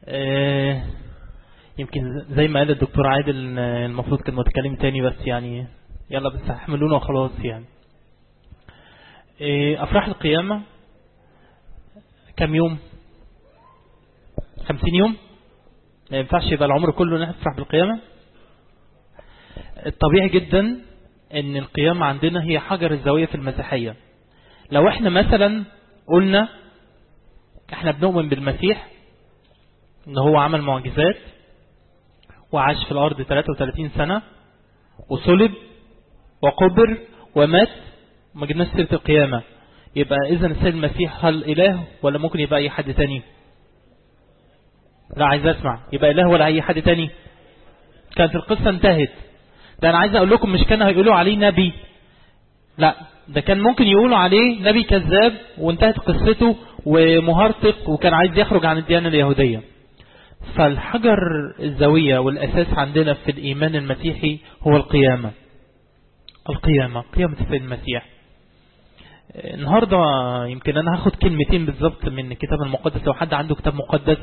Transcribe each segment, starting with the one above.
آه، يمكن زي ما قال الدكتور عادل آه، المفروض كان متكلم تاني بس يعني يلا بس احملونا وخلاص يعني آه، أفراح القيامة كم يوم خمسين يوم ما ينفعش يبقى العمر كله نفرح بالقيامة الطبيعي جدا ان القيامة عندنا هي حجر الزاوية في المسيحية لو احنا مثلا قلنا احنا بنؤمن بالمسيح ان هو عمل معجزات وعاش في الارض 33 سنة وصلب وقبر ومات وما جبناش سيرة القيامة يبقى اذا السيد المسيح هل اله ولا ممكن يبقى اي حد تاني لا عايز اسمع يبقى اله ولا اي حد تاني كانت القصة انتهت ده انا عايز اقول لكم مش كانوا هيقولوا عليه نبي لا ده كان ممكن يقولوا عليه نبي كذاب وانتهت قصته ومهرطق وكان عايز يخرج عن الديانة اليهودية فالحجر الزاوية والأساس عندنا في الإيمان المسيحي هو القيامة القيامة قيامة السيد المسيح النهاردة يمكن أنا هاخد كلمتين بالظبط من الكتاب المقدس لو حد عنده كتاب مقدس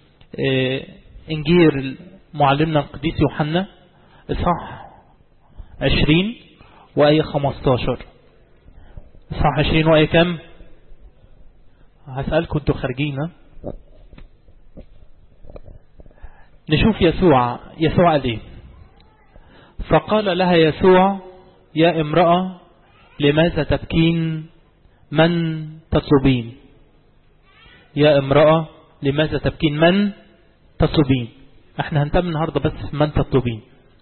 إنجيل معلمنا القديس يوحنا إصحاح 20 وآية 15 إصحاح 20 وآية كم هسألكم انتوا خارجين نشوف يسوع يسوع قال ايه فقال لها يسوع يا امرأة لماذا تبكين من تطلبين يا امرأة لماذا تبكين من تطلبين احنا هنتأمن النهاردة بس من تطلبين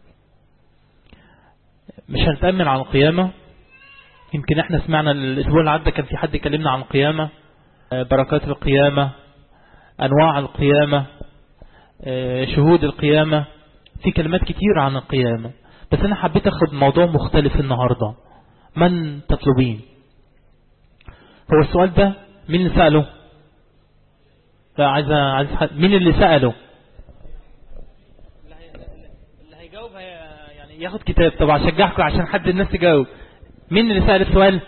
مش هنتأمن عن القيامة يمكن احنا سمعنا الاسبوع اللي عدى كان في حد يكلمنا عن القيامة بركات القيامة انواع القيامة شهود القيامة في كلمات كتير عن القيامة بس انا حبيت اخد موضوع مختلف النهاردة من تطلبين هو السؤال ده مين اللي سأله لا عايز عايز مين اللي سأله اللي هيجاوب يعني ياخد كتاب طبعا اشجعكم عشان حد الناس تجاوب مين اللي سأل السؤال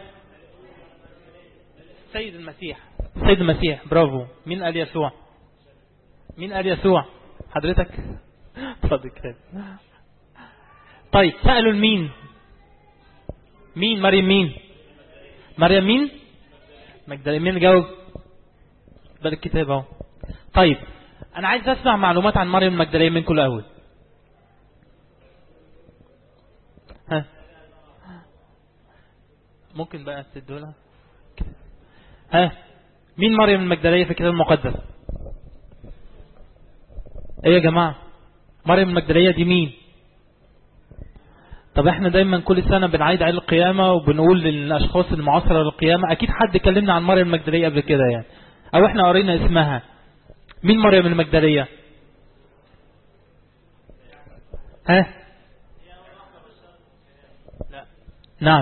سيد المسيح سيد المسيح برافو مين قال يسوع مين قال يسوع حضرتك اتفضل كده طيب سألوا لمين مين مريم مين مريم مين مجدلين مين جاوب ده الكتاب اهو طيب انا عايز اسمع معلومات عن مريم المجدليه منكم الاول ها ممكن بقى تدولها ها مين مريم المجدليه في الكتاب المقدس ايه يا جماعة مريم المجدلية دي مين طب احنا دايما كل سنة بنعيد عيد القيامة وبنقول للاشخاص المعاصرة للقيامة اكيد حد كلمنا عن مريم المجدلية قبل كده يعني او احنا قرينا اسمها مين مريم المجدلية ها لا. نعم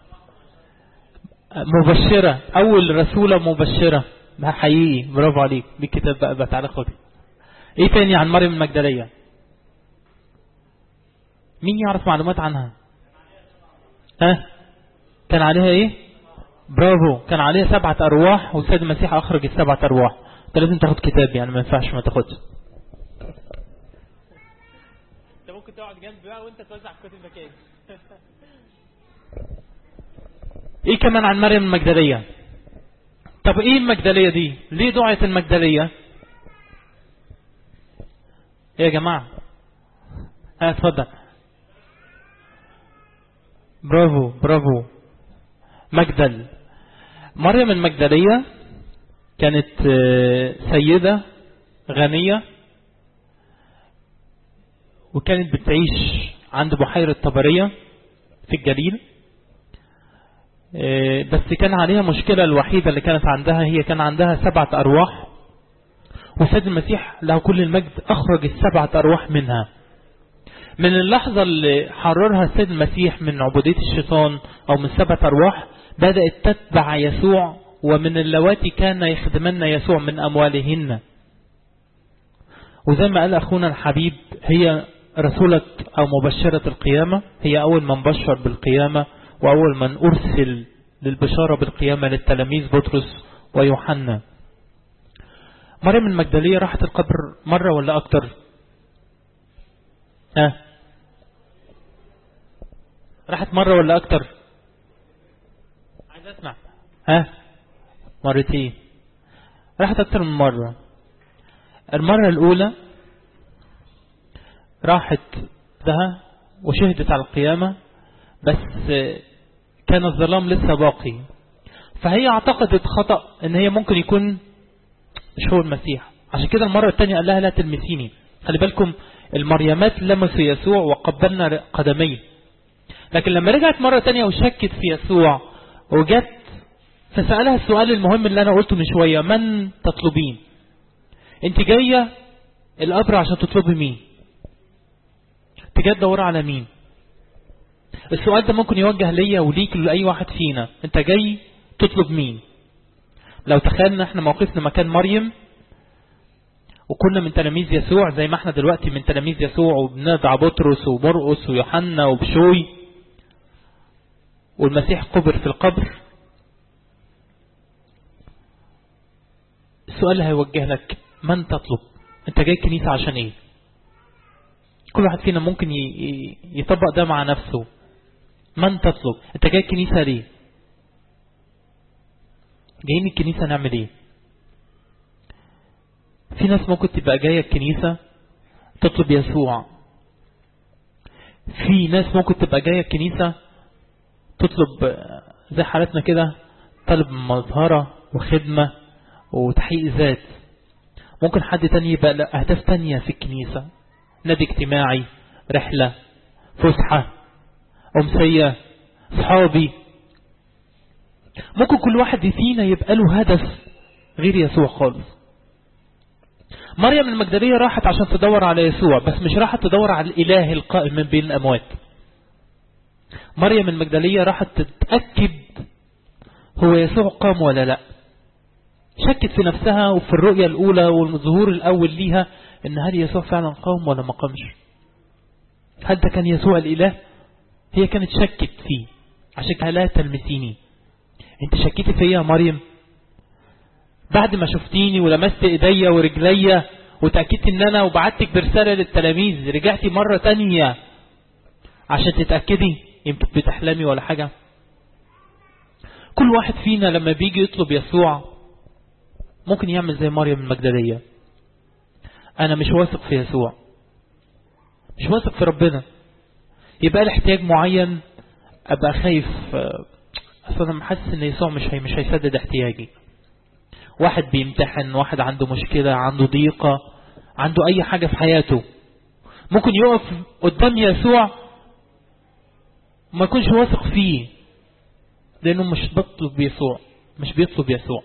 مبشرة اول رسولة مبشرة حقيقي برافو عليك بالكتاب بقى, بقى تعالى خد ايه تاني عن مريم المجدلية مين يعرف معلومات عنها ها كان عليها ايه برافو كان عليها سبعة ارواح والسيد المسيح اخرج السبعة ارواح انت لازم تاخد كتاب يعني ما ينفعش ما تاخدش انت ممكن تقعد جنبي بقى وانت توزع الكتب مكاني ايه كمان عن مريم المجدلية طب ايه المجدلية دي ليه دعية المجدلية ايه يا جماعة ها اتفضل برافو برافو مجدل مريم المجدلية كانت سيدة غنية وكانت بتعيش عند بحيرة طبرية في الجليل بس كان عليها مشكلة الوحيدة اللي كانت عندها هي كان عندها سبعة أرواح والسيد المسيح له كل المجد أخرج السبعة أرواح منها من اللحظة اللي حررها السيد المسيح من عبودية الشيطان أو من سبعة أرواح بدأت تتبع يسوع ومن اللواتي كان يخدمن يسوع من أموالهن وزي ما قال أخونا الحبيب هي رسولة أو مبشرة القيامة هي أول من بشر بالقيامة وأول من أرسل للبشارة بالقيامة للتلاميذ بطرس ويوحنا مريم المجدلية راحت القبر مرة ولا أكتر ها راحت مرة ولا أكتر عايز أسمع ها مرتين راحت أكتر من مرة المرة الأولى راحت ده وشهدت على القيامة بس كان الظلام لسه باقي فهي اعتقدت خطأ ان هي ممكن يكون مش هو المسيح عشان كده المرة الثانية قال لها لا تلمسيني خلي بالكم المريمات لمسوا يسوع وقبلنا قدميه لكن لما رجعت مرة تانية وشكت في يسوع وجت فسألها السؤال المهم اللي أنا قلته من شوية من تطلبين انت جاية القبر عشان تطلبي مين انت جاية تدور على مين السؤال ده ممكن يوجه ليا وليك لأي واحد فينا انت جاي تطلب مين لو تخيلنا احنا موقفنا مكان مريم وكنا من تلاميذ يسوع زي ما احنا دلوقتي من تلاميذ يسوع وبندع بطرس ومرقس ويوحنا وبشوي والمسيح قبر في القبر السؤال اللي هيوجه لك من تطلب انت جاي الكنيسة عشان ايه كل واحد فينا ممكن يطبق ده مع نفسه من تطلب انت جاي الكنيسة ليه جايين الكنيسة نعمل ايه في ناس ممكن تبقى جاية الكنيسة تطلب يسوع في ناس ممكن تبقى جاية الكنيسة تطلب زي حالتنا كده طلب مظهرة وخدمة وتحقيق ذات ممكن حد تاني يبقى أهداف تانية في الكنيسة نادي اجتماعي رحلة فسحة أمسية صحابي ممكن كل واحد فينا يبقى له هدف غير يسوع خالص مريم المجدلية راحت عشان تدور على يسوع بس مش راحت تدور على الإله القائم من بين الأموات مريم المجدلية راحت تتأكد هو يسوع قام ولا لا شكت في نفسها وفي الرؤية الأولى والظهور الأول ليها إن هل يسوع فعلا قام ولا ما قامش هل ده كان يسوع الإله هي كانت شكت فيه عشان كده لا تلمسيني انت شكيتي فيا يا مريم بعد ما شفتيني ولمست ايديا ورجليا وتأكدت ان انا وبعتك برسالة للتلاميذ رجعتي مرة تانية عشان تتأكدي يمكن بتحلمي ولا حاجة كل واحد فينا لما بيجي يطلب يسوع ممكن يعمل زي مريم المجدلية انا مش واثق في يسوع مش واثق في ربنا يبقى لي احتياج معين ابقى خايف اصل انا حاسس ان يسوع مش هي مش هيسدد احتياجي واحد بيمتحن واحد عنده مشكلة عنده ضيقة عنده اي حاجة في حياته ممكن يقف قدام يسوع ما يكونش واثق فيه لانه مش بيطلب يسوع مش بيطلب يسوع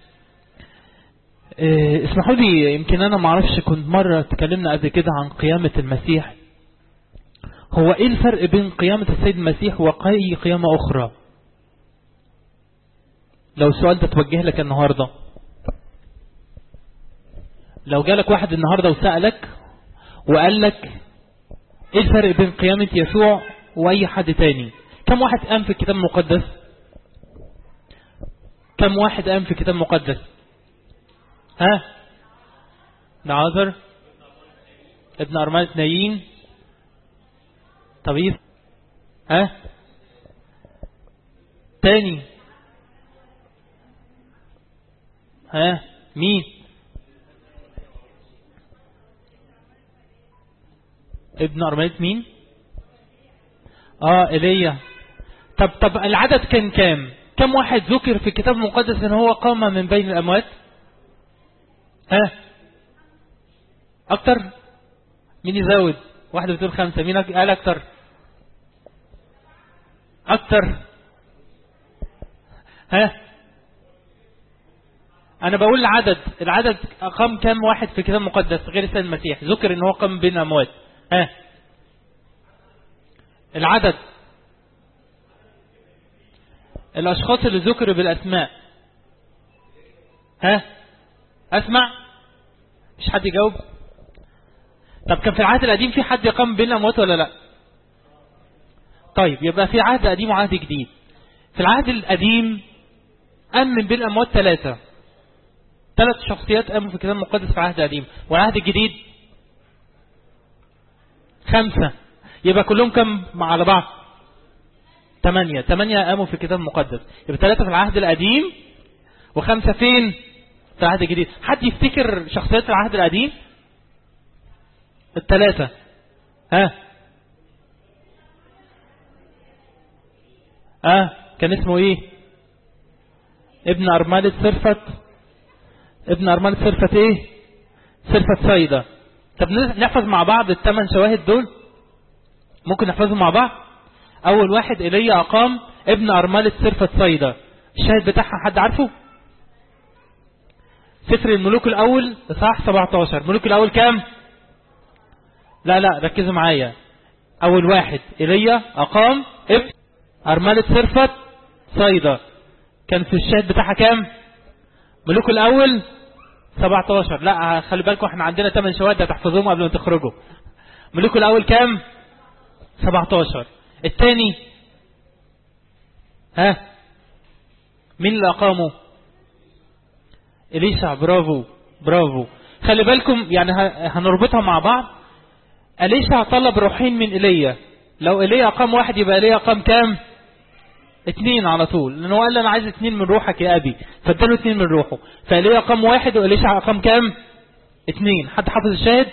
إيه اسمحوا لي يمكن انا ما اعرفش كنت مرة تكلمنا قبل كده عن قيامة المسيح هو ايه الفرق بين قيامة السيد المسيح واي قيامة اخرى لو السؤال ده توجه لك النهاردة لو جالك واحد النهاردة وسألك وقال لك ايه الفرق بين قيامة يسوع واي حد تاني كم واحد قام في الكتاب المقدس كم واحد قام في الكتاب المقدس ها نعذر ابن أرمانة نايين طبيب ها تاني ها مين ابن أرمانة مين اه ايليا طب طب العدد كان كام كم واحد ذكر في الكتاب المقدس ان هو قام من بين الاموات ها اكتر مين يزود واحد بتقول خمسة مين قال اكتر اكتر ها انا بقول العدد العدد قام كم واحد في الكتاب المقدس غير السيد المسيح ذكر ان هو قام بين الاموات ها العدد الاشخاص اللي ذكروا بالاسماء ها اسمع مش حد يجاوب طب كان في العهد القديم في حد يقام بين الاموات ولا لا طيب يبقى في عهد قديم وعهد جديد في العهد القديم قام من بين الاموات ثلاثة ثلاث شخصيات قاموا في الكتاب المقدس في العهد القديم والعهد الجديد خمسة يبقى كلهم كم على بعض ثمانية ثمانية قاموا في الكتاب المقدس يبقى ثلاثة في العهد القديم وخمسة فين في العهد الجديد حد يفتكر شخصيات العهد القديم الثلاثة ها ها كان اسمه ايه ابن أرملة صرفة ابن أرملة صرفة ايه صرفة صيدا طب نحفظ مع بعض الثمان شواهد دول ممكن نحفظهم مع بعض اول واحد ايليا اقام ابن أرملة صرفة صيدا الشاهد بتاعها حد عارفه سفر الملوك الاول اصحاح 17 الملوك الاول كام لا لا ركزوا معايا اول واحد ايليا اقام ابن أرملة صرفة صيدا كان في الشاهد بتاعها كام ملوك الأول 17 لا خلي بالكم احنا عندنا 8 شواهد هتحفظوهم قبل ما تخرجوا ملوك الأول كام 17 الثاني ها مين اللي أقامه إليشع برافو برافو خلي بالكم يعني هنربطها مع بعض إليشع طلب روحين من إيليا لو إيليا أقام واحد يبقى إيليا أقام كام اتنين على طول لأنه قال أنا عايز اتنين من روحك يا أبي فاداله اتنين من روحه فإيليا أقام واحد وإليشع أقام كام اتنين حد حافظ الشاهد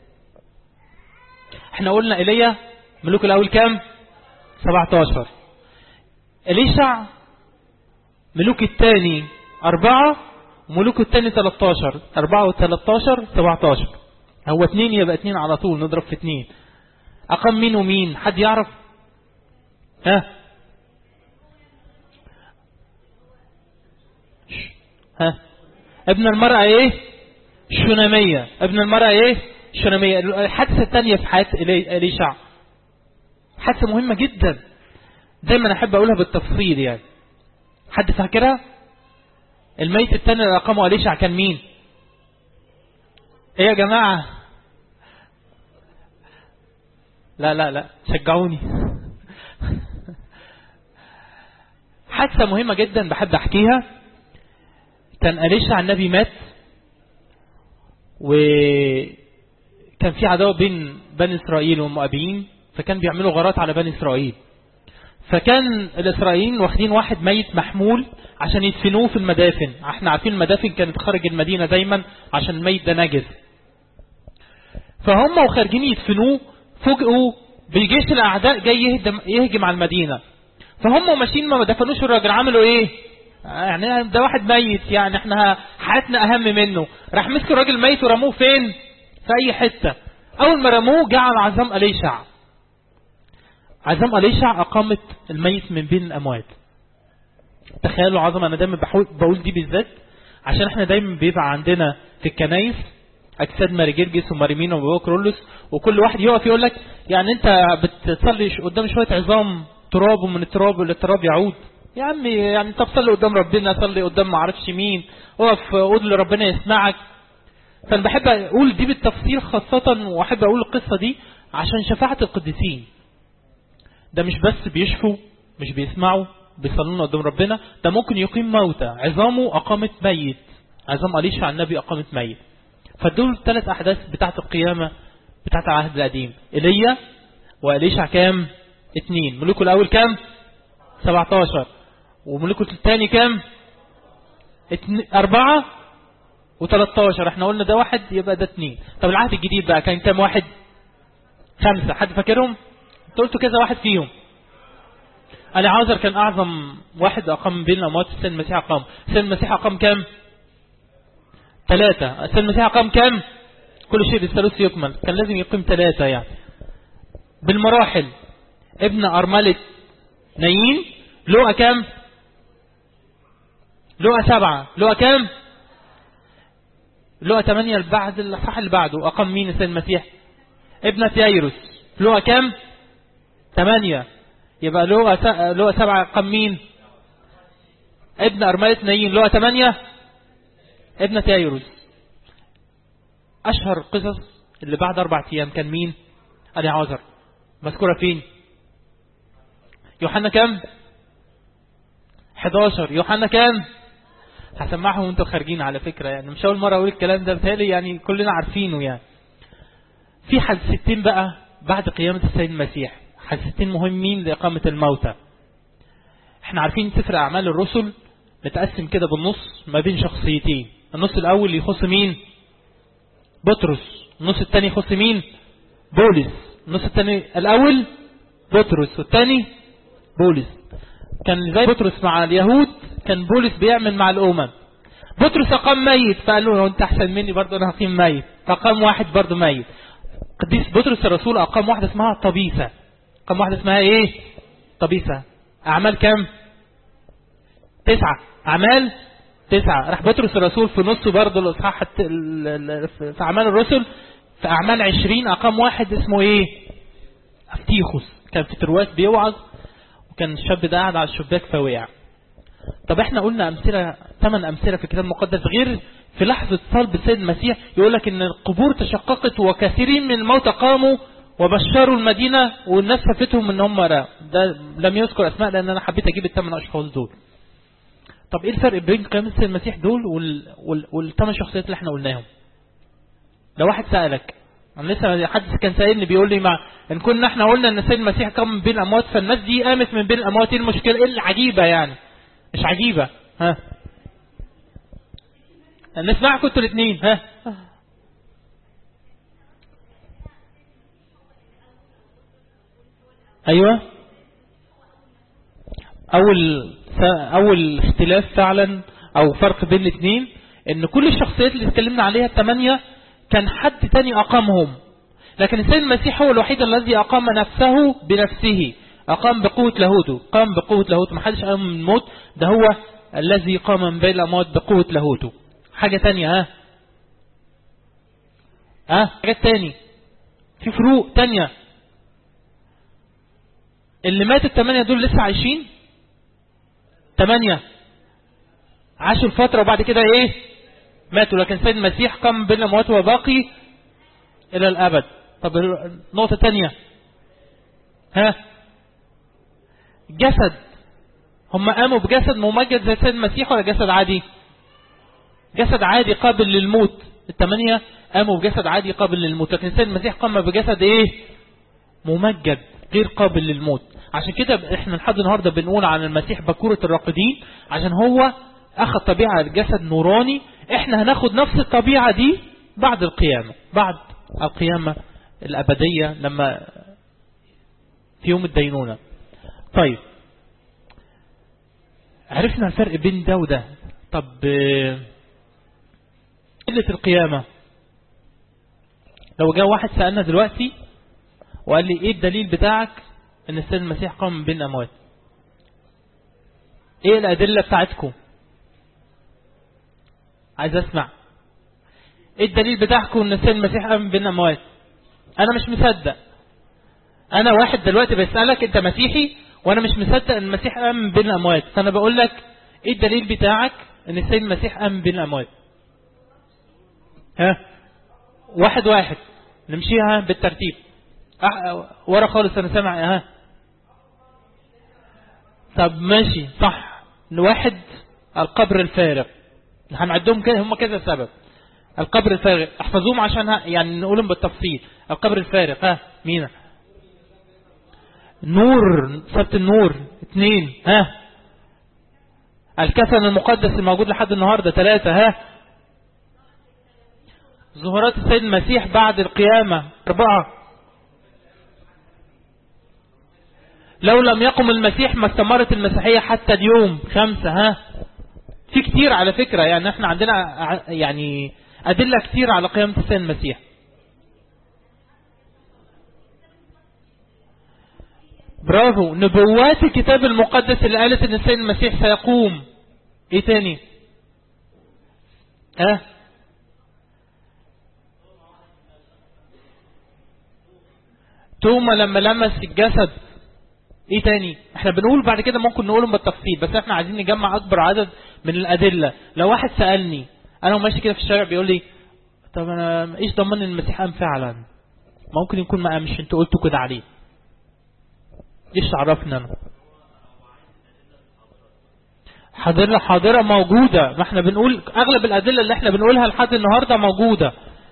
احنا قلنا إيليا ملوك الأول كام 17 إليشع ملوك الثاني أربعة وملوك الثاني 13 أربعة و13 17 هو اتنين يبقى اتنين على طول نضرب في اتنين أقام مين ومين حد يعرف ها ها ابن المرأة ايه شنامية ابن المرأة ايه شنامية الحادثة الثانية في حياة إليشع حادثة مهمة جدا دايما احب اقولها بالتفصيل يعني حد فاكرها الميت الثاني اللي اقامه إليشع كان مين ايه يا جماعة لا لا لا شجعوني حادثة مهمة جدا بحب احكيها كان أليشع النبي مات وكان في عداوة بين بني إسرائيل والمؤابيين فكان بيعملوا غارات على بني إسرائيل فكان الإسرائيليين واخدين واحد ميت محمول عشان يدفنوه في المدافن احنا عارفين المدافن كانت خارج المدينة دايما عشان الميت ده نجس فهم وخارجين يدفنوه فوجئوا بجيش الأعداء جاي يهدم يهجم على المدينة فهم ماشيين ما دفنوش الراجل عملوا ايه يعني ده واحد ميت يعني احنا حياتنا اهم منه راح مسكوا الراجل ميت ورموه فين في اي حتة اول ما رموه جعل عظام اليشع عظام اليشع اقامت الميت من بين الاموات تخيلوا عظمة انا دايما بقول دي بالذات عشان احنا دايما بيبقى عندنا في الكنايس اجساد ماري جرجس وماريمين وبابا كرولوس وكل واحد يقف يقول لك يعني انت بتصلي قدام شويه عظام تراب ومن التراب للتراب يعود يا عمي يعني انت بتصلي قدام ربنا صلي قدام ما اعرفش مين اقف قول لربنا يسمعك فانا بحب اقول دي بالتفصيل خاصة واحب اقول القصة دي عشان شفاعة القديسين ده مش بس بيشفوا مش بيسمعوا بيصلون قدام ربنا ده ممكن يقيم موتى عظامه اقامت ميت عظام أليشع النبي اقامت ميت فدول الثلاث احداث بتاعت القيامة بتاعت العهد القديم ايليا وأليشع كام اتنين ملوكه الاول كام 17 وملوكه الثاني كام اتن... أربعة و13 احنا قلنا ده واحد يبقى ده اتنين طب العهد الجديد بقى كان كام واحد خمسة حد فاكرهم انت قلتوا كذا واحد فيهم أنا عازر كان أعظم واحد أقام بين الأموات السيد المسيح أقام السيد المسيح أقام كام ثلاثة السيد المسيح أقام كام كل شيء بالثالوث يكمل كان لازم يقيم ثلاثة يعني بالمراحل ابن أرملة نايين لقى كام لقى سبعة لقى كام لقى ثمانية بعد الصح اللي بعده أقام مين السيد المسيح ابنة يايروس لقى كام ثمانية يبقى لقى س... لقى سبعة أقام مين ابن أرملة نايين لقى ثمانية ابنة يايروس أشهر قصص اللي بعد أربع أيام كان مين ألي عازر مذكورة فين يوحنا كام 11 يوحنا كام هسمعهم وانتوا خارجين على فكرة يعني مش أول مرة أقول الكلام ده بتهيألي يعني كلنا عارفينه يعني في حادثتين بقى بعد قيامة السيد المسيح حادثتين مهمين لإقامة الموتى احنا عارفين سفر أعمال الرسل متقسم كده بالنص ما بين شخصيتين النص الأول يخص مين بطرس النص الثاني يخص مين بولس النص الثاني الأول بطرس والثاني بولس كان زي بطرس مع اليهود كان بولس بيعمل مع الأمم بطرس أقام ميت فقال له أنت أحسن مني برضه أنا هقيم ميت فأقام واحد برضه ميت قديس بطرس الرسول أقام واحدة اسمها طبيسة أقام واحدة اسمها إيه طبيسة أعمال كام تسعة أعمال تسعة راح بطرس الرسول في نصه برضه الإصحاح في أعمال الرسل في أعمال عشرين أقام واحد اسمه إيه أفتيخوس كان في ترواس بيوعظ وكان الشاب ده قاعد على الشباك فوقع طب احنا قلنا أمثلة ثمان أمثلة في الكتاب المقدس غير في لحظة صلب السيد المسيح يقول لك ان القبور تشققت وكثيرين من الموتى قاموا وبشروا المدينة والناس شافتهم ان هم لا ده لم يذكر اسماء لان انا حبيت اجيب الثمان اشخاص دول طب ايه الفرق بين قيامة السيد المسيح دول وال... وال... والثمان شخصيات اللي احنا قلناهم لو واحد سألك انا لسه حد كان سائلني بيقول لي مع ان كنا احنا قلنا ان السيد المسيح قام من بين الاموات فالناس دي قامت من بين الاموات ايه المشكله ايه العجيبه يعني مش عجيبه ها نسمعكم انتوا الاثنين ها ايوه اول اول اختلاف فعلا او فرق بين الاثنين ان كل الشخصيات اللي اتكلمنا عليها الثمانيه كان حد تاني اقامهم لكن السيد المسيح هو الوحيد الذي اقام نفسه بنفسه اقام بقوه لاهوته قام بقوه لاهوته ما حدش قام من الموت ده هو الذي قام من بين الاموات بقوه لاهوته حاجة تانية ها ها حاجات تاني في فروق تانية اللي مات التمانية دول لسه عايشين تمانية عاشوا الفترة وبعد كده ايه ماتوا لكن سيد المسيح قام بين الأموات وباقي إلى الأبد طب نقطة تانية ها جسد هم قاموا بجسد ممجد زي سيد المسيح ولا جسد عادي جسد عادي قابل للموت الثمانية قاموا بجسد عادي قابل للموت لكن السيد المسيح قام بجسد ايه ممجد غير قابل للموت عشان كده احنا لحد النهارده بنقول عن المسيح بكورة الراقدين عشان هو اخذ طبيعة جسد نوراني احنا هناخد نفس الطبيعة دي بعد القيامة بعد القيامة الابدية لما في يوم الدينونة طيب عرفنا الفرق بين ده وده طب قلة القيامة لو جاء واحد سألنا دلوقتي وقال لي ايه الدليل بتاعك ان السيد المسيح قام من بين الاموات ايه الادلة بتاعتكم عايز اسمع ايه الدليل بتاعكم ان السيد المسيح قام من بين الاموات انا مش مصدق انا واحد دلوقتي بسألك انت مسيحي وانا مش مصدق ان المسيح قام من بين الاموات فانا بقول لك ايه الدليل بتاعك ان السيد المسيح قام من بين الاموات ها واحد واحد نمشيها بالترتيب أه ورا خالص انا سامع ها طب ماشي صح واحد القبر الفارغ هنعدهم كده هم كذا سبب القبر الفارغ احفظوهم عشان يعني نقولهم بالتفصيل القبر الفارغ ها مين نور سبت النور اثنين ها الكفن المقدس الموجود لحد النهاردة ثلاثة ها ظهورات السيد المسيح بعد القيامة أربعة لو لم يقم المسيح ما استمرت المسيحية حتى اليوم خمسة ها في كتير على فكرة يعني احنا عندنا يعني أدلة كتير على قيامة السيد المسيح برافو نبوات الكتاب المقدس اللي قالت ان السيد المسيح سيقوم ايه تاني ها أه؟ توما لما لمس الجسد ايه تاني احنا بنقول بعد كده ممكن نقولهم بالتفصيل بس احنا عايزين نجمع اكبر عدد من الادلة لو واحد سألني انا وماشي كده في الشارع بيقول لي طب انا ايش ضمن ان المسيح قام فعلا ممكن يكون ما قامش انتوا قلتوا كده عليه ايش عرفنا انا حاضرة حاضرة موجودة ما احنا بنقول اغلب الادلة اللي احنا بنقولها لحد النهاردة موجودة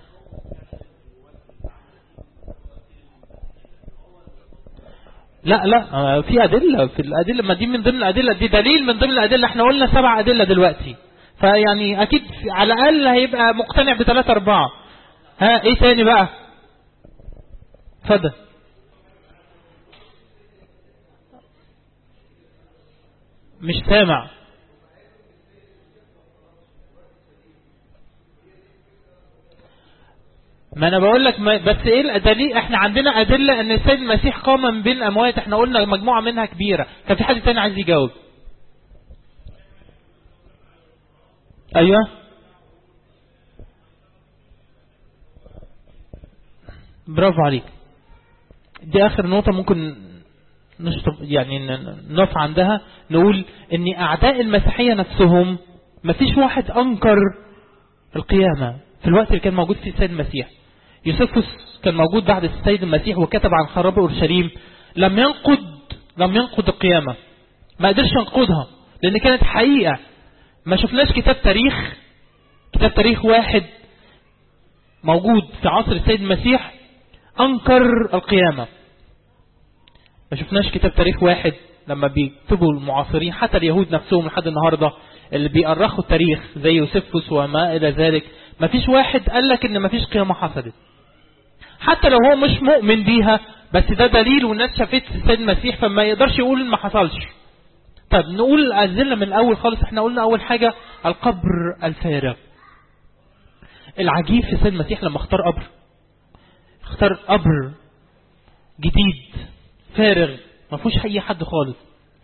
لا لا آه، في ادلة في الادلة ما دي من ضمن الادلة دي دليل من ضمن الادلة احنا قلنا سبع ادلة دلوقتي فيعني اكيد في- على الاقل هيبقى مقتنع بثلاثة اربعة ها ايه تاني بقى اتفضل مش سامع ما انا بقول لك ما بس ايه الدليل احنا عندنا ادله ان السيد المسيح قام من بين الاموات احنا قلنا مجموعه منها كبيره كان في حد تاني عايز يجاوب ايوه برافو عليك دي اخر نقطه ممكن نشطب يعني ن- نقف عندها نقول ان اعداء المسيحيه نفسهم مفيش واحد انكر القيامه في الوقت اللي كان موجود فيه السيد المسيح يوسفوس كان موجود بعد السيد المسيح وكتب عن خراب اورشليم لم ينقد لم ينقد القيامه ما قدرش ينقدها لان كانت حقيقه ما شفناش كتاب تاريخ كتاب تاريخ واحد موجود في عصر السيد المسيح انكر القيامه ما شفناش كتاب تاريخ واحد لما بيكتبوا المعاصرين حتى اليهود نفسهم لحد النهارده اللي بيأرخوا التاريخ زي يوسفوس وما إلى ذلك ما فيش واحد قال لك إن ما فيش قيامة حصلت حتى لو هو مش مؤمن بيها بس ده دليل والناس شافت السيد المسيح فما يقدرش يقول إن ما حصلش طب نقول الأدلة من الأول خالص احنا قلنا أول حاجة القبر الفارغ العجيب في السيد المسيح لما اختار قبر اختار قبر جديد فارغ ما فيهوش اي حد خالص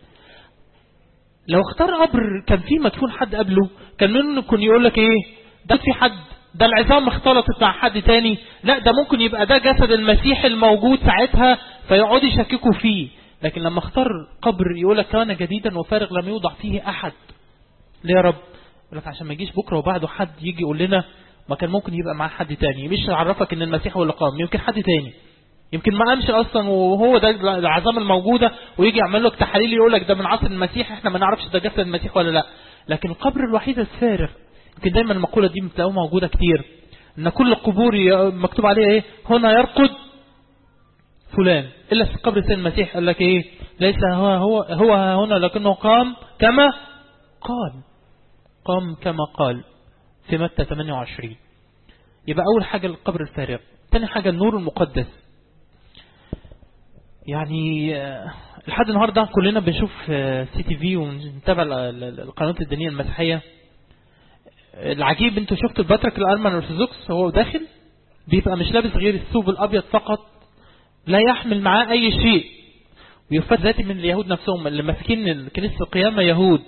لو اختار قبر كان فيه مدفون حد قبله كان منه يكون يقول لك ايه ده في حد ده العظام اختلطت مع حد تاني لا ده ممكن يبقى ده جسد المسيح الموجود ساعتها فيقعدوا يشككوا فيه لكن لما اختار قبر يقول لك كان جديدا وفارغ لم يوضع فيه احد ليه يا رب يقول لك عشان ما يجيش بكره وبعده حد يجي يقول لنا ما كان ممكن يبقى معاه حد تاني مش يعرفك ان المسيح هو اللي قام يمكن حد تاني يمكن ما قامش اصلا وهو ده العظام الموجوده ويجي يعمل لك تحاليل يقول لك ده من عصر المسيح احنا ما نعرفش ده جسد المسيح ولا لا لكن القبر الوحيد الفارغ يمكن دايما المقوله دي بتلاقوها موجوده كتير ان كل القبور ي- مكتوب عليها ايه هنا يرقد فلان الا في قبر سيد المسيح قال لك ايه ليس هو هو هو ها هنا لكنه قام كما قال قام كما قال في متى 28 يبقى اول حاجه القبر الفارغ ثاني حاجه النور المقدس يعني آه، لحد النهارده كلنا بنشوف سي تي في ونتابع ال- ال- القنوات الدينيه المسيحيه العجيب انتوا شفتوا البطرك الارمن الارثوذكس وهو داخل بيبقى مش لابس غير الثوب الابيض فقط لا يحمل معاه اي شيء ويفاد ذاتي من اليهود نفسهم اللي ماسكين كنيسه القيامه يهود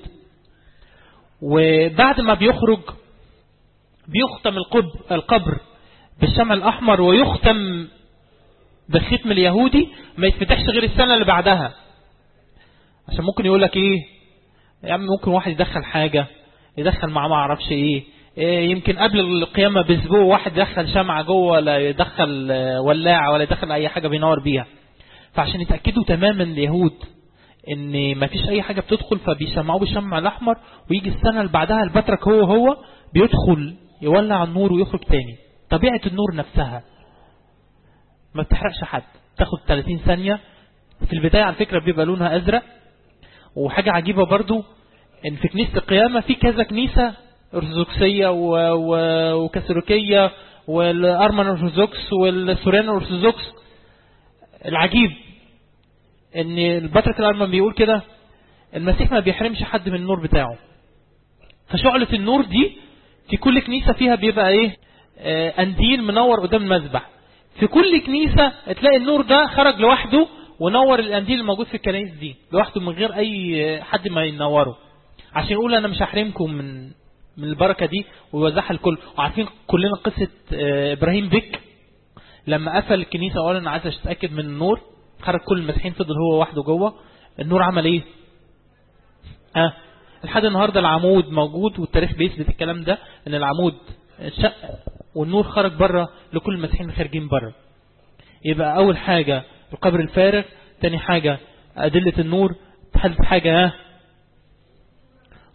وبعد ما بيخرج بيختم القب القبر بالشمع الاحمر ويختم بالختم اليهودي ما يتفتحش غير السنه اللي بعدها عشان ممكن يقول لك ايه يا عم ممكن واحد يدخل حاجه يدخل معاه ما اعرفش ايه إيه، يمكن قبل القيامه باسبوع واحد يدخل شمعه جوه ولا يدخل آه، ولاعه ولا يدخل اي حاجه بينور بيها فعشان يتاكدوا تماما اليهود ان ما فيش اي حاجه بتدخل فبيشمعوه بالشمع الاحمر ويجي السنه اللي بعدها البطرك هو هو بيدخل يولع النور ويخرج تاني طبيعه النور نفسها ما بتحرقش حد تاخد 30 ثانيه في البدايه على فكره بيبقى لونها ازرق وحاجه عجيبه برضو ان في كنيسه القيامه في كذا كنيسه ارثوذكسيه و- و- وكاثوليكيه والارمن ارثوذكس والسوريان ارثوذكس العجيب ان البطرك الارمن بيقول كده المسيح ما بيحرمش حد من النور بتاعه فشعلة النور دي في كل كنيسة فيها بيبقى ايه آه، قنديل منور قدام المذبح في كل كنيسة تلاقي النور ده خرج لوحده ونور القنديل الموجود في الكنائس دي لوحده من غير اي آه، حد ما ينوره عشان يقول انا مش هحرمكم من من البركة دي ويوزعها الكل وعارفين كلنا قصة آه، ابراهيم بك لما قفل الكنيسة وقال انا عايز اتاكد من النور خرج كل المسيحيين فضل هو وحده جوه النور عمل ايه ها لحد النهارده العمود موجود والتاريخ بيثبت الكلام ده ان العمود شق والنور خرج بره لكل المسيحيين اللي خارجين بره يبقى اول حاجه القبر الفارغ تاني حاجه ادله النور ثالث حاجه ها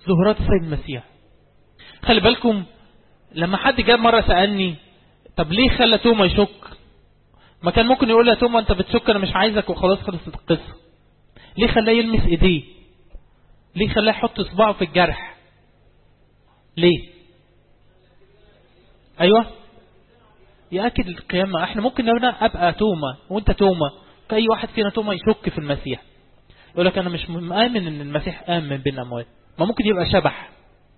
ظهورات السيد المسيح خلي بالكم لما حد جاب مرة سألني طب ليه خلى توما يشك ما كان ممكن يقول يا توما انت بتشك انا مش عايزك وخلاص خلصت القصة ليه خلاه يلمس ايديه ليه خلاه يحط صباعه في الجرح ليه ايوه يأكد القيامة احنا ممكن انا ابقى توما وانت توما كأي واحد فينا توما يشك في المسيح يقول لك انا مش مآمن ان المسيح قام من بين الاموات ما ممكن يبقى شبح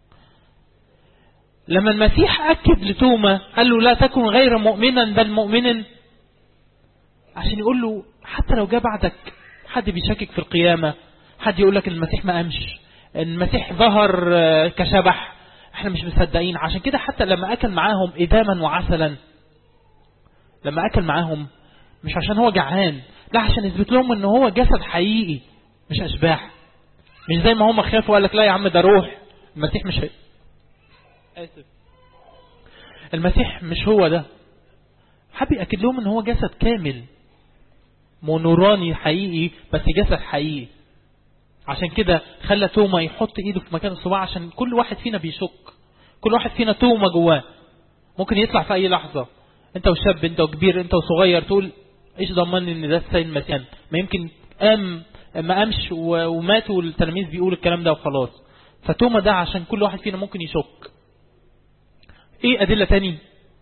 لما المسيح أكد لتوما قال له لا تكن غير مؤمنا بل مؤمنا عشان يقول له حتى لو جاء بعدك حد بيشكك في القيامة حد يقول لك المسيح ما قامش المسيح ظهر كشبح احنا مش مصدقين عشان كده حتى لما أكل معاهم إداما وعسلا لما أكل معاهم مش عشان هو جعان لا عشان يثبت لهم ان هو جسد حقيقي مش أشباح مش زي ما هم خافوا قال لك لا يا عم ده روح المسيح مش هي. آسف المسيح مش هو ده حب يأكد لهم ان هو جسد كامل مونوراني حقيقي بس جسد حقيقي عشان كده خلى توما يحط ايده في مكان الصباع عشان كل واحد فينا بيشك كل واحد فينا توما جواه ممكن يطلع في اي لحظة انت وشاب انت وكبير انت وصغير تقول ايش ضمني ان ده السيد المسيح ما يمكن قام ما قامش ومات والتلاميذ بيقول الكلام ده وخلاص فتوما ده عشان كل واحد فينا ممكن يشك ايه ادلة تاني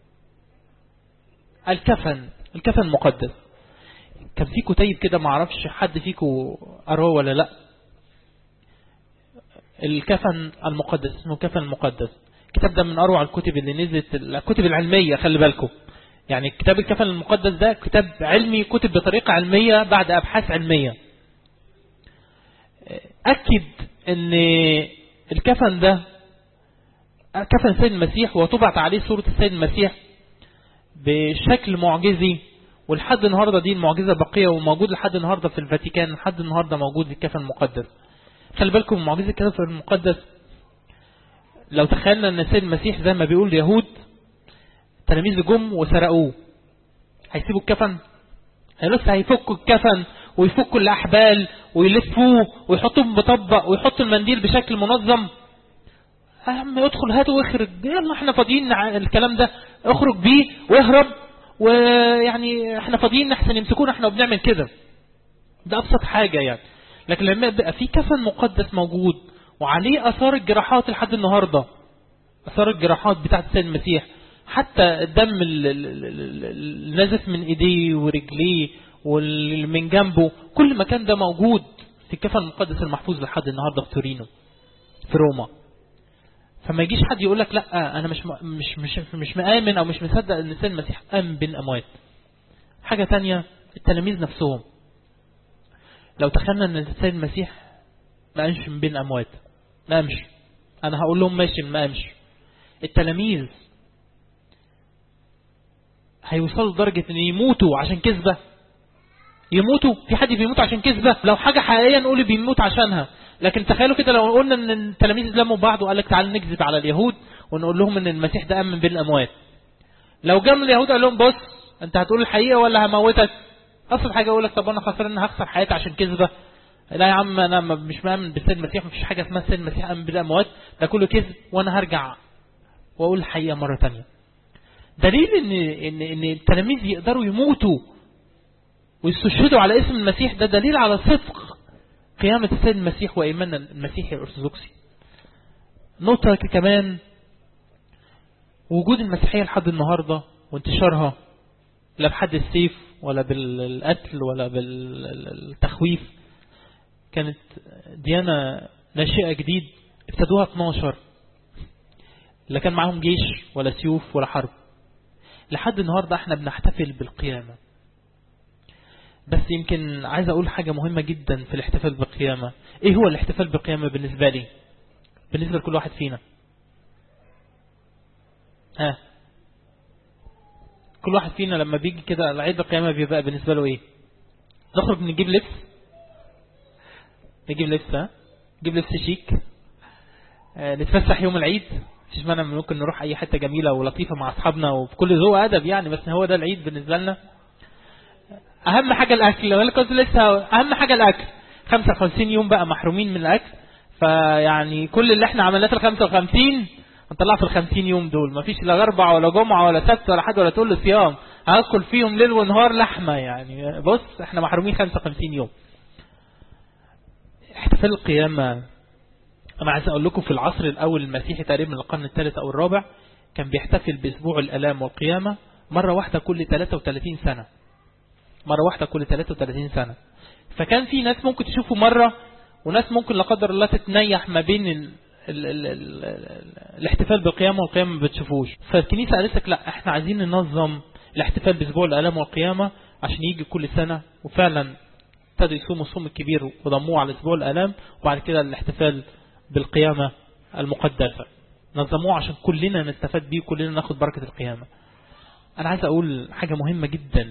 الكفن الكفن المقدس كان في كتيب كده معرفش حد فيكم قراه ولا لا الكفن المقدس اسمه الكفن المقدس الكتاب ده من اروع الكتب اللي نزلت الكتب العلمية خلي بالكم يعني كتاب الكفن المقدس ده كتاب علمي كتب بطريقة علمية بعد ابحاث علمية اكد ان الكفن ده كفن السيد المسيح وطبعت عليه صورة السيد المسيح بشكل معجزي ولحد النهاردة دي المعجزة بقية وموجود لحد النهاردة في الفاتيكان لحد النهاردة موجود الكفن المقدس خلي بالكم معجزة الكفن المقدس لو تخيلنا ان السيد المسيح زي ما بيقول اليهود تلاميذ جم وسرقوه هيسيبوا الكفن لسه هيفكوا الكفن ويفكوا الأحبال ويلفوه ويحطوه بمطبق ويحطوا المنديل بشكل منظم يا عم ادخل هات واخرج يلا احنا فاضيين الكلام ده اخرج بيه واهرب ويعني احنا فاضيين احسن يمسكونا احنا وبنعمل كده ده ابسط حاجة يعني لكن لما يبقى في كفن مقدس موجود وعليه اثار الجراحات لحد النهاردة اثار الجراحات بتاعت السيد المسيح حتى الدم النازف من ايديه ورجليه ومن جنبه كل مكان ده موجود في الكفن المقدس المحفوظ لحد النهاردة في تورينو في روما فما يجيش حد يقول لك لا انا مش مش مش مش مآمن او مش مصدق ان السيد المسيح قام بين اموات حاجة تانية التلاميذ نفسهم لو تخيلنا ان السيد المسيح ما قامش من بين اموات ما قامش انا هقول لهم ماشي ما قامش التلاميذ هيوصلوا لدرجة ان يموتوا عشان كذبة يموتوا في حد بيموت عشان كذبة لو حاجة حقيقية نقول بيموت عشانها لكن تخيلوا كده لو قلنا ان التلاميذ لموا بعض وقال لك تعالوا نكذب على اليهود ونقول لهم ان المسيح ده قام من بين الاموات لو جم اليهود قال لهم بص انت هتقول الحقيقة ولا هموتك اصل حاجة اقول لك طب انا خسران ان هخسر حياتي عشان كذبة لا يا عم انا مش مؤمن بالسيد المسيح مفيش حاجة اسمها السيد المسيح قام بين الاموات ده كله كذب وانا هرجع واقول الحقيقة مرة تانية دليل ان ان ان التلاميذ يقدروا يموتوا ويستشهدوا على اسم المسيح ده دليل على صدق قيامة السيد المسيح وإيماننا المسيحي الأرثوذكسي نقطة كمان وجود المسيحية لحد النهاردة وانتشارها لا بحد السيف ولا بالقتل ولا بالتخويف كانت ديانة ناشئة جديد ابتدوها 12 لا كان معاهم جيش ولا سيوف ولا حرب لحد النهاردة احنا بنحتفل بالقيامة بس يمكن عايز اقول حاجة مهمة جدا في الاحتفال بالقيامة ايه هو الاحتفال بالقيامة بالنسبة لي بالنسبة لكل واحد فينا ها كل واحد فينا لما بيجي كده العيد القيامة بيبقى بالنسبة له ايه نخرج نجيب لبس نجيب لبس ها نجيب لبس شيك اه نتفسح يوم العيد مفيش مانع ممكن نروح اي حتة جميلة ولطيفة مع اصحابنا وبكل ذوق ادب يعني بس هو ده العيد بالنسبة لنا اهم حاجة الاكل لو انا كنت لسه اهم حاجة الاكل 55 يوم بقى محرومين من الاكل فيعني كل اللي احنا عملناه في ال 55 هنطلعه في ال 50 يوم دول مفيش لا اربع ولا جمعه ولا سبت ولا حاجه ولا تقول له صيام هاكل فيهم ليل ونهار لحمه يعني بص احنا محرومين 55 يوم احتفال القيامه انا عايز اقول لكم في العصر الاول المسيحي تقريبا من القرن الثالث او الرابع كان بيحتفل باسبوع الالام والقيامه مره واحده كل 33 سنه مره واحده كل 33 سنه فكان في ناس ممكن تشوفه مره وناس ممكن لا قدر الله تتنيح ما بين ال ال ال ال ال الاحتفال بالقيامة والقيامة ما بتشوفوش فالكنيسة قالت لك لا احنا عايزين ننظم الاحتفال باسبوع الالام والقيامة عشان يجي كل سنة وفعلا ابتدوا يصوموا الصوم الكبير وضموه على اسبوع الالام وبعد كده الاحتفال بالقيامة المقدسة نظموه عشان كلنا نستفاد بيه وكلنا ناخد بركة القيامة انا عايز اقول حاجة مهمة جدا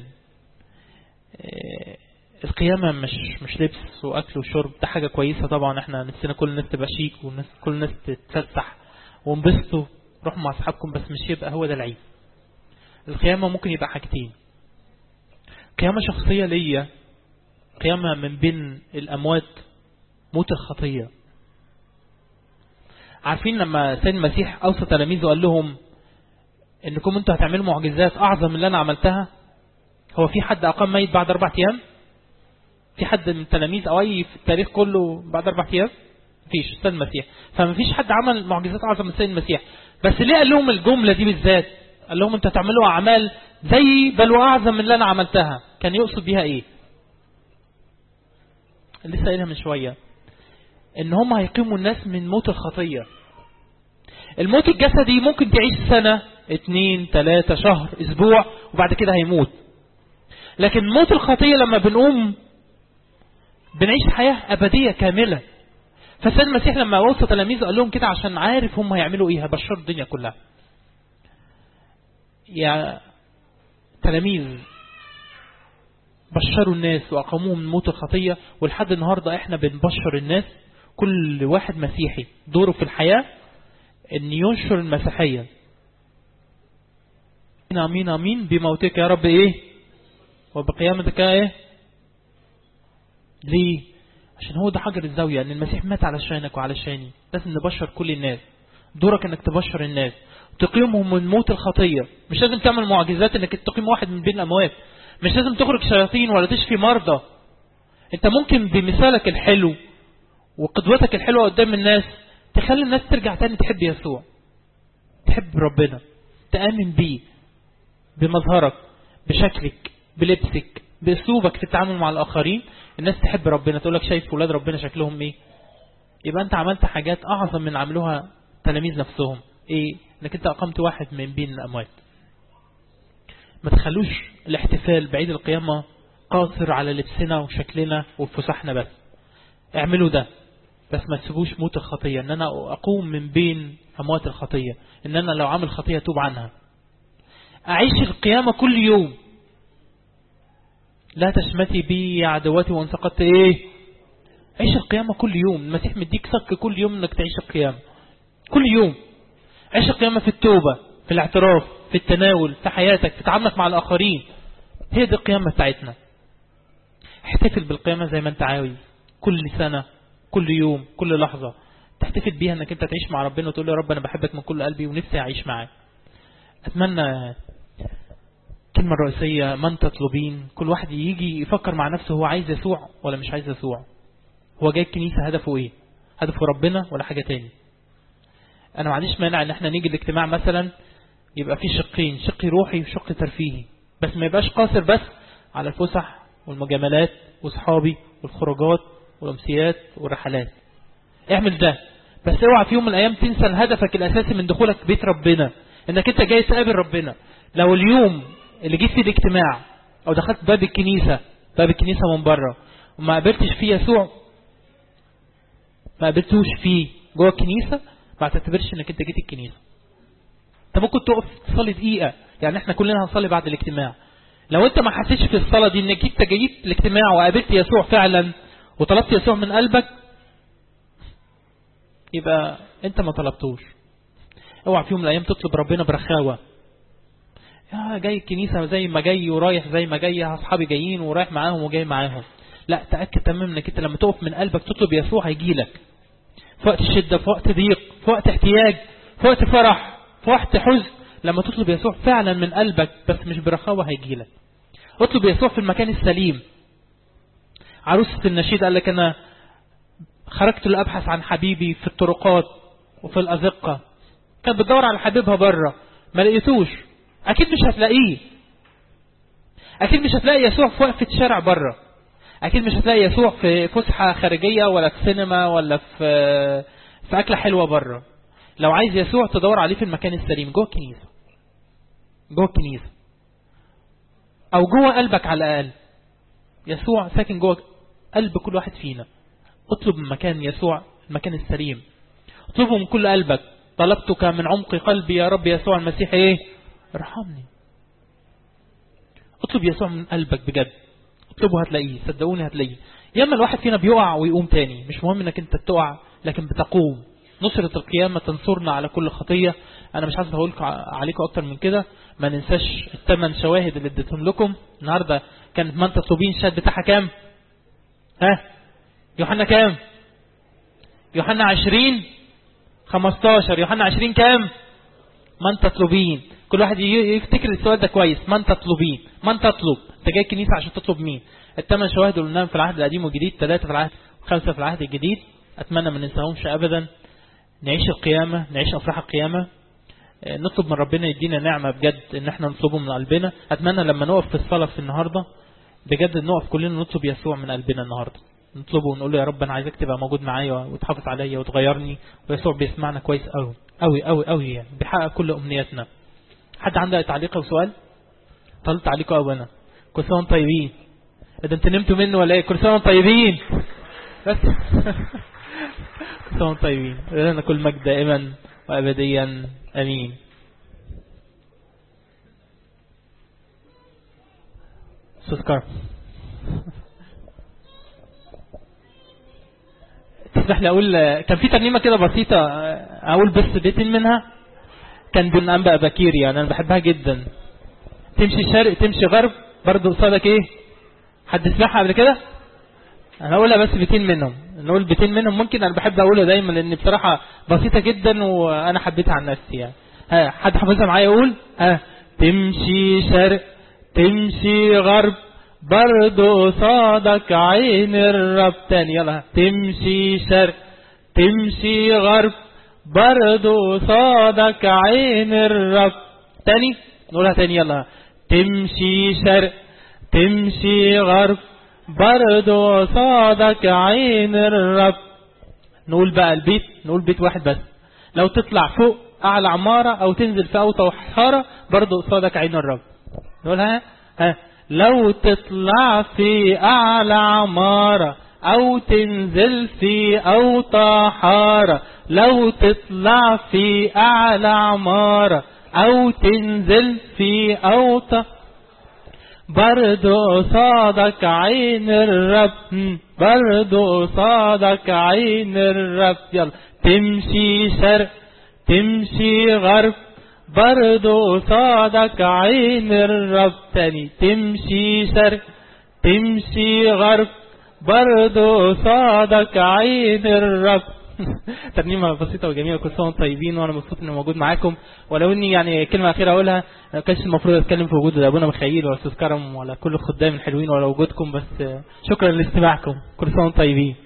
القيامة مش مش لبس وأكل وشرب ده حاجة كويسة طبعا احنا نفسنا كل الناس تبقى شيك والناس كل الناس تتفسح وانبسطوا روحوا مع أصحابكم بس مش يبقى هو ده العيد القيامة ممكن يبقى حاجتين قيامة شخصية ليا قيامة من بين الأموات موت الخطية عارفين لما سيد المسيح أوصى تلاميذه قال لهم انكم انتوا هتعملوا معجزات أعظم من اللي أنا عملتها هو في حد أقام ميت بعد أربع أيام في حد من التلاميذ او اي في التاريخ كله بعد اربع ايام مفيش السيد المسيح فما فيش حد عمل معجزات اعظم من السيد المسيح بس ليه قال لهم الجمله دي بالذات قال لهم انتوا هتعملوا اعمال زي بل واعظم من اللي انا عملتها كان يقصد بيها ايه لسه قايلها من شويه ان هم هيقيموا الناس من موت الخطيه الموت الجسدي ممكن تعيش سنه اتنين تلاتة شهر اسبوع وبعد كده هيموت لكن موت الخطيه لما بنقوم بنعيش حياة أبدية كاملة فالسيد المسيح لما وصى تلاميذه قال لهم كده عشان عارف هم هيعملوا ايه هبشروا الدنيا كلها يا تلاميذ بشروا الناس وأقاموهم من موت الخطية ولحد النهاردة احنا بنبشر الناس كل واحد مسيحي دوره في الحياة ان ينشر المسيحية امين امين بموتك يا رب ايه وبقيامتك ايه ليه عشان هو ده حجر الزاوية ان المسيح مات علشانك وعلشاني لازم نبشر كل الناس دورك انك تبشر الناس تقيمهم من موت الخطية مش لازم تعمل معجزات انك تقيم واحد من بين الاموات مش لازم تخرج شياطين ولا تشفي مرضى انت ممكن بمثالك الحلو وقدوتك الحلوة قدام الناس تخلي الناس ترجع تاني تحب يسوع تحب ربنا تآمن بيه بمظهرك بشكلك بلبسك باسلوبك في التعامل مع الاخرين الناس تحب ربنا تقول لك شايف ولاد ربنا شكلهم ايه يبقى انت عملت حاجات اعظم من عملوها تلاميذ نفسهم ايه انك انت اقمت واحد من بين الاموات ما تخلوش الاحتفال بعيد القيامة قاصر على لبسنا وشكلنا وفسحنا بس اعملوا ده بس ما تسيبوش موت الخطية ان انا اقوم من بين اموات الخطية ان انا لو عامل خطية توب عنها اعيش القيامة كل يوم لا تشمتي بي يا عدواتي وان سقطت ايه عيش القيامة كل يوم المسيح مديك صك كل يوم انك تعيش القيامة كل يوم عيش القيامة في التوبة في الاعتراف في التناول في حياتك في تعاملك مع الآخرين هي دي القيامة بتاعتنا احتفل بالقيامة زي ما انت عاوز كل سنة كل يوم كل لحظة تحتفل بيها انك انت تعيش مع ربنا وتقول يا رب انا بحبك من كل قلبي ونفسي اعيش معاك اتمنى الكلمة الرئيسية من تطلبين كل واحد يجي يفكر مع نفسه هو عايز يسوع ولا مش عايز يسوع هو جاي الكنيسة هدفه ايه هدفه ربنا ولا حاجة تاني انا ما عنديش مانع ان احنا نيجي الاجتماع مثلا يبقى فيه شقين شق روحي وشق ترفيهي بس ما يبقاش قاصر بس على الفسح والمجاملات واصحابي والخروجات والامسيات والرحلات اعمل ده بس اوعى في يوم من الايام تنسى هدفك الاساسي من دخولك بيت ربنا انك انت جاي تقابل ربنا لو اليوم اللي جيت في الاجتماع او دخلت باب الكنيسة باب الكنيسة من بره وما قابلتش فيه يسوع ما قابلتوش فيه جوه الكنيسة ما تعتبرش انك انت جيت الكنيسة انت ممكن تقف تصلي دقيقة يعني احنا كلنا هنصلي بعد الاجتماع لو انت ما حسيتش في الصلاة دي انك انت جيت الاجتماع وقابلت يسوع فعلا وطلبت يسوع من قلبك يبقى انت ما طلبتوش اوعى في يوم من الايام تطلب ربنا برخاوة يا جاي الكنيسة زي ما جاي ورايح زي ما جاي اصحابي جايين ورايح معاهم وجاي معاهم لا تأكد تماما انك انت لما تقف من قلبك تطلب يسوع هيجي لك في وقت الشدة في وقت ضيق في وقت احتياج في وقت فرح في وقت حزن لما تطلب يسوع فعلا من قلبك بس مش برخاوة هيجيلك اطلب يسوع في المكان السليم عروسة النشيد قال لك أنا خرجت لأبحث عن حبيبي في الطرقات وفي الأزقة كانت بتدور على حبيبها بره ما لقيتوش أكيد مش هتلاقيه أكيد مش هتلاقي يسوع في وقفة شارع بره أكيد مش هتلاقي يسوع في فسحة خارجية ولا في سينما ولا في في أكلة حلوة بره لو عايز يسوع تدور عليه في المكان السليم جوه الكنيسة جوه الكنيسة أو جوه قلبك على الأقل يسوع ساكن جوه قلب كل واحد فينا اطلب من مكان يسوع المكان السليم اطلبه من كل قلبك طلبتك من عمق قلبي يا رب يسوع المسيح ايه ارحمني اطلب يسوع من قلبك بجد اطلبه هتلاقيه صدقوني هتلاقيه ياما الواحد فينا بيقع ويقوم تاني مش مهم انك انت تقع لكن بتقوم نصرة القيامة تنصرنا على كل خطية انا مش عايز اقول عليكم اكتر من كده ما ننساش الثمان شواهد اللي اديتهم لكم النهاردة كانت من تطلبين الشهاد بتاعها كام ها يوحنا كام يوحنا عشرين خمستاشر يوحنا عشرين كام من تطلبين كل واحد يفتكر السؤال ده كويس من تطلبين من تطلب انت جاي الكنيسة عشان تطلب مين الثمان شواهد اللي قلناهم في العهد القديم والجديد ثلاثة في العهد خمسة في العهد الجديد اتمنى ما ننساهمش ابدا نعيش القيامة نعيش افراح القيامة نطلب من ربنا يدينا نعمة بجد ان احنا نطلبه من قلبنا اتمنى لما نقف في الصلاة في النهاردة بجد نقف كلنا نطلب يسوع من قلبنا النهاردة نطلبه ونقول له يا رب انا عايزك تبقى موجود معايا وتحافظ عليا وتغيرني ويسوع بيسمعنا كويس قوي قوي قوي قوي يعني بيحقق كل امنياتنا حد عنده تعليق او سؤال طلت عليكم قوي انا كل سنه وانتم طيبين ده انتوا نمتوا منه ولا ايه كل سنه وانتم طيبين بس كل سنه وانتم طيبين لنا كل مجد دائما وابديا امين سكر تسمح لي اقول كان في ترنيمه كده بسيطه اقول بس بيتين منها كان بن انبا بكير يعني انا بحبها جدا تمشي شرق تمشي غرب برضه قصادك ايه حد سمعها قبل كده انا اقولها بس بيتين منهم نقول بيتين منهم ممكن انا بحب اقولها دايما لان بصراحه بسيطه جدا وانا حبيتها عن نفسي يعني ها حد حافظها معايا يقول ها تمشي شرق تمشي غرب برضو صادك عين الرب تاني يلا تمشي شرق تمشي غرب برضو صادك عين الرب تاني نقولها تاني يلا تمشي شرق تمشي غرب برضو صادك عين الرب نقول بقى البيت نقول بيت واحد بس لو تطلع فوق اعلى عمارة او تنزل في اوطى حارة برضو قصادك عين الرب نقولها ها لو تطلع في أعلى عمارة أو تنزل في أوطى حارة لو تطلع في أعلى عمارة أو تنزل في أوطى برضو صادك عين الرب برضو صادك عين الرب يلا تمشي شرق تمشي غرب برضو صادك عين الرب تاني تمشي شرق تمشي غرب برضو صادك عين الرب ترنيمة بسيطة وجميلة كل سنة طيبين وانا مبسوط اني موجود معاكم ولو اني يعني كلمة اخيرة اقولها ما كانش المفروض اتكلم في وجود ابونا مخيل ولا استاذ كرم ولا كل الخدام الحلوين ولا وجودكم بس شكرا لاستماعكم كل سنة طيبين